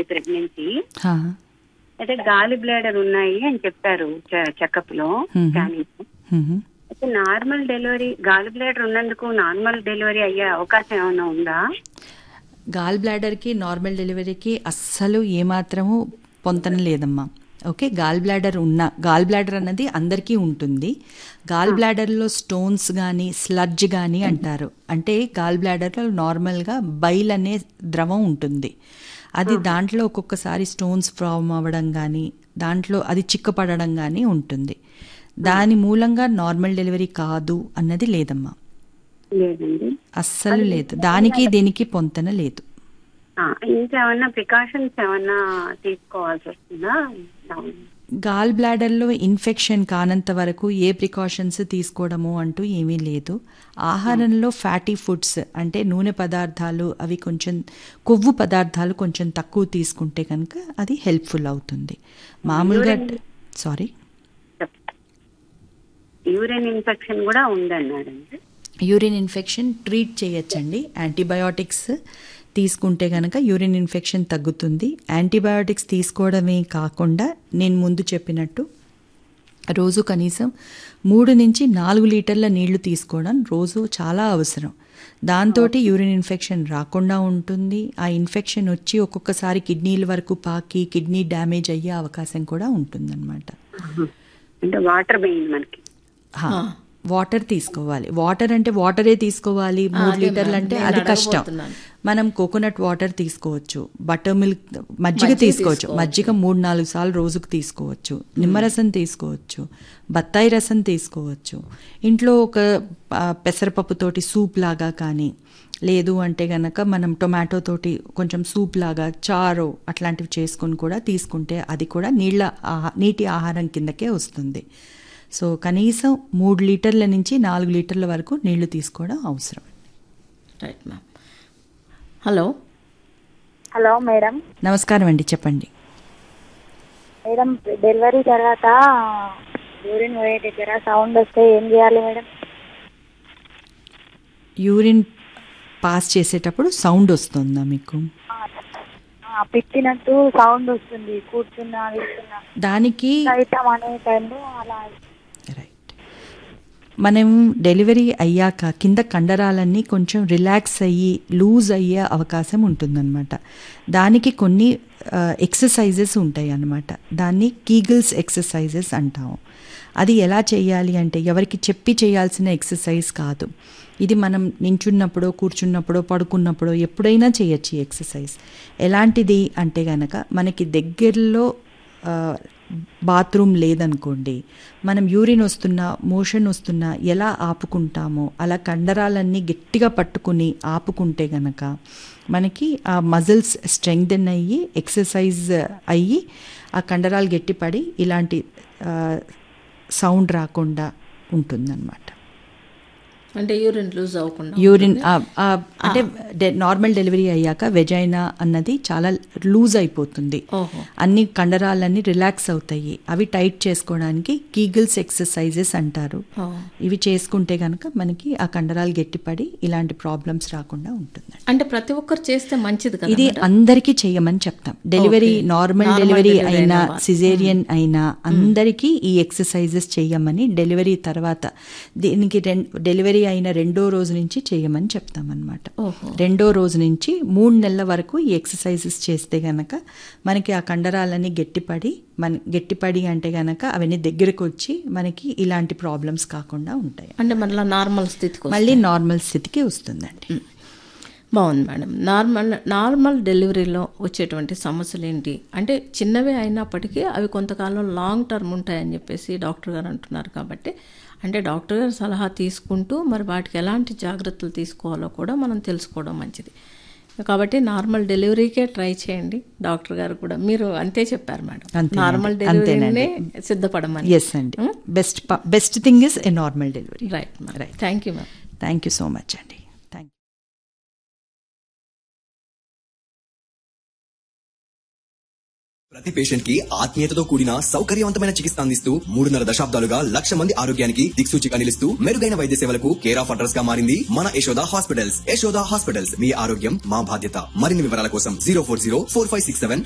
Pregnancy హా. అయితే గాలి బ్లాడర్ ఉన్నాయి అని చెప్పారు చెకప్ లో మ్మ్. Scanning hmm. అయితే నార్మల్ డెలివరీ గాలి బ్లాడర్ ఉన్నందుకు నార్మల్ డెలివరీ అయ్యే అవకాశం ఏమైనా ఉందా గాల్ బ్లాడర్కి నార్మల్ డెలివరీకి అస్సలు ఏమాత్రము పొంతన లేదమ్మా ఓకే గాల్ బ్లాడర్ ఉన్న గాల్ బ్లాడర్ అన్నది అందరికీ ఉంటుంది గాల్ బ్లాడర్లో స్టోన్స్ కానీ స్లడ్జ్ కానీ అంటారు అంటే గాల్ బ్లాడర్లో నార్మల్గా బైల్ అనే ద్రవం ఉంటుంది అది దాంట్లో ఒక్కొక్కసారి స్టోన్స్ ఫామ్ అవ్వడం కానీ దాంట్లో అది చిక్కపడడం కానీ ఉంటుంది దాని మూలంగా నార్మల్ డెలివరీ కాదు అన్నది లేదమ్మా లేదండి అస్సలు లేదు దానికి దీనికి పొంతన లేదు ఆ, ఇంకేమన్నా ప్రికాషన్స్ ఏమన్నా తీసుకోవాల్సి వస్తుందా గాల్ బ్లాడర్లో ఇన్ఫెక్షన్ కానంత వరకు ఏ ప్రికాషన్స్ తీసుకోవడము అంటూ ఏమీ లేదు ఆహారంలో ఫ్యాటీ ఫుడ్స్ అంటే నూనె పదార్థాలు అవి కొంచెం కొవ్వు పదార్థాలు కొంచెం తక్కువ తీసుకుంటే కనుక అది హెల్ప్ఫుల్ అవుతుంది మామూలుగా సారీ యూరిన్ ఇన్ఫెక్షన్ కూడా ఉందన్నారండి యూరిన్ ఇన్ఫెక్షన్ ట్రీట్ చేయొచ్చండి యాంటీబయాటిక్స్ తీసుకుంటే కనుక యూరిన్ ఇన్ఫెక్షన్ తగ్గుతుంది యాంటీబయాటిక్స్ తీసుకోవడమే కాకుండా నేను ముందు చెప్పినట్టు రోజు కనీసం మూడు నుంచి నాలుగు లీటర్ల నీళ్లు తీసుకోవడం రోజు చాలా అవసరం దాంతో యూరిన్ ఇన్ఫెక్షన్ రాకుండా ఉంటుంది ఆ ఇన్ఫెక్షన్ వచ్చి ఒక్కొక్కసారి కిడ్నీల వరకు పాకి కిడ్నీ డ్యామేజ్ అయ్యే అవకాశం కూడా ఉంటుందన్నమాట అంటే వాటర్ మెయిన్ మనకి హా, వాటర్ తీసుకోవాలి వాటర్ అంటే వాటరే తీసుకోవాలి మూడు లీటర్లు అంటే అది కష్టం మనం కోకోనట్ వాటర్ తీసుకోవచ్చు బటర్ మిల్క్ మజ్జిగ తీసుకోవచ్చు మజ్జిగ మూడు నాలుగు సార్లు రోజుకు తీసుకోవచ్చు నిమ్మరసం తీసుకోవచ్చు బత్తాయి రసం తీసుకోవచ్చు ఇంట్లో ఒక ఆ, పెసరపప్పుతోటి సూప్ లాగా కానీ లేదు అంటే గనక మనం టొమాటో తోటి కొంచెం సూప్ లాగా చారో అట్లాంటివి చేసుకొని కూడా తీసుకుంటే అది కూడా నీళ్ళ ఆహా నీటి ఆహారం కిందకే వస్తుంది సో కనీసం మూడు లీటర్ల నుంచి నాలుగు లీటర్ల వరకు నీళ్లు తీసుకోవడం అవసరం right ma'am hello hello madam నమస్కారం అండి చెప్పండి మేడం డెలివరీ తర్వాత యూరిన్ పోయే దగ్గర సౌండ్ వస్తే ఏం చేయాలి మేడం యూరిన్ పాస్ చేసేటప్పుడు సౌండ్ వస్తుందా మీకు ఆ, పిత్తినట్టు సౌండ్ వస్తుంది కూర్చున్నా కూర్చున్నా దానికి సైతం అనే టైంలో అలా రైట్ మనం డెలివరీ అయ్యాక కింద కండరాలన్నీ కొంచెం రిలాక్స్ అయ్యి లూజ్ అయ్యే అవకాశం ఉంటుందన్నమాట దానికి కొన్ని ఎక్సర్సైజెస్ ఉంటాయి అన్నమాట దాన్ని కీగిల్స్ ఎక్సర్సైజెస్ అంటాము అది ఎలా చేయాలి అంటే ఎవరికి చెప్పి చేయాల్సిన ఎక్సర్సైజ్ కాదు ఇది మనం నించున్నప్పుడో కూర్చున్నప్పుడో పడుకున్నప్పుడో ఎప్పుడైనా చేయొచ్చు ఈ ఎక్సర్సైజ్ ఎలాంటిది అంటే గనక మనకి దగ్గరలో ఆ, బాత్రూమ్ లేదనుకోండి మనం యూరిన్ వస్తున్నా మోషన్ వస్తున్నా ఎలా ఆపుకుంటామో అలా కండరాలన్నీ గట్టిగా పట్టుకుని ఆపుకుంటే గనక మనకి ఆ మజిల్స్ స్ట్రెంగ్దెన్ అయ్యి ఎక్సర్సైజ్ అయ్యి ఆ కండరాలు గట్టిపడి ఇలాంటి ఆ, సౌండ్ రాకుండా ఉంటుందన్నమాట అంటే యూరిన్ లూజ్ అవ్వకుండా యూరిన్ ఆ- ఆ అంటే డె- నార్మల్ డెలివరీ అయ్యాక వెజైనా అన్నది చాలా లూజ్ అయిపోతుంది ఓహో. అన్ని కండరాలన్నీ రిలాక్స్ అవుతాయి అవి టైట్ చేసుకోవడానికి కీగిల్స్ ఎక్సర్సైజెస్ అంటారు ఓ. ఇవి చేసుకుంటే కనుక మనకి ఆ కండరాలు గట్టిపడి ఇలాంటి ప్రాబ్లమ్స్ రాకుండా ఉంటుంది అంటే ప్రతి ఒక్కరు చేస్తే మంచిది కదా ఇది అందరికీ చెయ్యమని చెప్తాం delivery Okay. Normal Normal delivery delivery అయినా అయిన వా- సిజేరియన్ అయినా అందరికీ ఈ ఎక్సర్సైజెస్ చెయ్యమని డెలివరీ తర్వాత దీనికి రెం డెలివరీ అయిన రెండో రోజు నుంచి చెయ్యమని చెప్తామన్నమాట ఓహో. రెండో రోజు నుంచి మూడు నెలల వరకు ఈ ఎక్సర్సైజెస్ చేస్తే గనక మనకి ఆ కండరాలన్నీ గట్టిపడి మన గట్టిపడి అంటే గనక అవన్నీ దగ్గరకు వచ్చి మనకి ఇలాంటి ప్రాబ్లమ్స్ కాకుండా ఉంటాయి అంటే మళ్ళీ నార్మల్ స్థితికి మళ్ళీ నార్మల్ స్థితికి వస్తుందండి బాగుంది మేడం నార్మల్ నార్మల్ డెలివరీలో వచ్చేటువంటి సమస్యలు ఏంటి అంటే చిన్నవే అయినప్పటికీ అవి కొంతకాలం లాంగ్ టర్మ్ ఉంటాయని చెప్పేసి డాక్టర్ గారు అంటున్నారు కాబట్టి అంటే డాక్టర్ గారి సలహా తీసుకుంటూ మరి వాటికి ఎలాంటి జాగ్రత్తలు తీసుకోవాలో కూడా మనం తెలుసుకోవడం మంచిది కాబట్టి నార్మల్ డెలివరీకే ట్రై చేయండి డాక్టర్ గారు కూడా మీరు అంతే చెప్పారు మేడం అంతేనండి. నార్మల్ డెలివరీనే సిద్ధపడమని ఎస్ అండి best best thing is a normal delivery right right thank you ma'am thank you so much అండి థ్యాంక్ ప్రతి పేషెంట్ కి ఆత్మీయతతో కూడిన సౌకర్యవంతమైన చికిత్స అందిస్తూ మూడున్నర దశాబ్దాలుగా లక్ష మంది ఆరోగ్యానికి దిక్సూచిగా నిలుస్తూ మెరుగైన వైద్య సేవలకు కేర్ ఆఫ్ అడ్రస్ గా మారింది మన యశోద హాస్పిటల్స్ యశోద హాస్పిటల్స్ మీ ఆరోగ్యం మా బాధ్యత మరిన్ని వివరాల కోసం zero four zero four five six seven